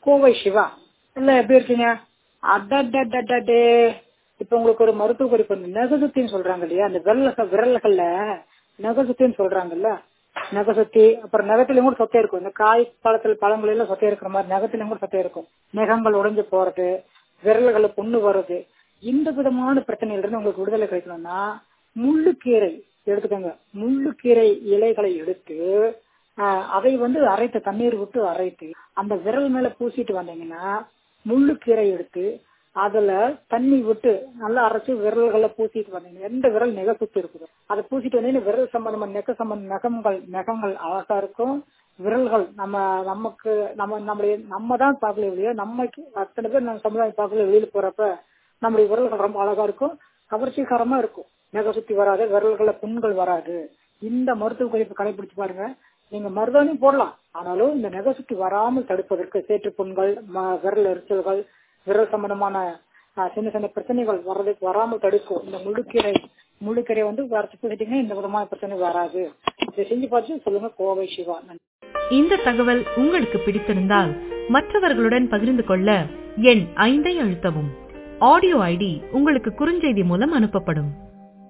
கோவை சிவா இல்ல எப்படி இருக்கீங்க அடடடடடே இப்ப உங்களுக்கு ஒரு மருத்துவ குறிப்பு வந்து நெகசுத்தின்னு சொல்றாங்க இல்லையா அந்த விரல விரல்கள்ல நெகசுத்தின்னு சொல்றாங்கல்ல நெகசுத்தி அப்புறம் நகத்திலும் கூட சொத்தை இருக்கும் இந்த காய் பழத்துல பழங்கள் எல்லாம் சொத்தை இருக்கிற மாதிரி நகத்திலும் கூட சொத்தை இருக்கும் நெகங்கள் உடைஞ்சு போறது விரல்களை புண்ணு வர்றது இந்த விதமான பிரச்சனையில இருந்து உங்களுக்கு விடுதலை கிடைக்கணும்னா முள்ளுக்கீரை எடுத்துக்கோங்க முள்ளுக்கீரை இலைகளை எடுத்து ஆஹ் அதை வந்து அரைத்து தண்ணீர் விட்டு அரைத்து அந்த விரல் மேல பூசிட்டு வந்தீங்கன்னா முள்ளுக்கீரை எடுத்து அதுல தண்ணி விட்டு நல்லா அரைச்சு விரல்களை பூசிட்டு வந்தீங்க எந்த விரல் நெக சுத்தி இருக்குது அதை பூசிட்டு வந்தீங்கன்னா விரல் சம்பந்தமான நெக சம்பந்த நகங்கள் நகங்கள் அழகா இருக்கும் விரல்கள் நம்ம நமக்கு நம்ம நம்மளுடைய நம்ம தான் பார்க்கல இல்லையோ நம்மக்கு அத்தனை பேர் நம்ம சமுதாயம் பார்க்கல வெளியில போறப்ப நம்முடைய விரல்கள் ரொம்ப அழகா இருக்கும் கவர்ச்சிகரமா இருக்கும் நெக சுத்தி வராது விரல்கள புண்கள் வராது இந்த மருத்துவ குறிப்பு கடைபிடிச்சு பாருங்க நீங்க மருதாணியும் போடலாம் ஆனாலும் இந்த நெக சுத்தி வராமல் தடுப்பதற்கு சேற்று புண்கள் விரல் எரிச்சல்கள் விரல் சம்பந்தமான சின்ன சின்ன பிரச்சனைகள் வர்றதுக்கு வராமல் தடுக்கும் இந்த முழுக்கீரை முழுக்கீரை வந்து வரைச்சு பூசிட்டீங்கன்னா இந்த விதமான பிரச்சனை வராது இதை செஞ்சு பார்த்து சொல்லுங்க கோவை சிவா இந்த தகவல் உங்களுக்கு பிடித்திருந்தால் மற்றவர்களுடன் பகிர்ந்து கொள்ள எண் ஐந்தை அழுத்தவும் ஆடியோ ஐடி உங்களுக்கு குறுஞ்செய்தி மூலம் அனுப்பப்படும்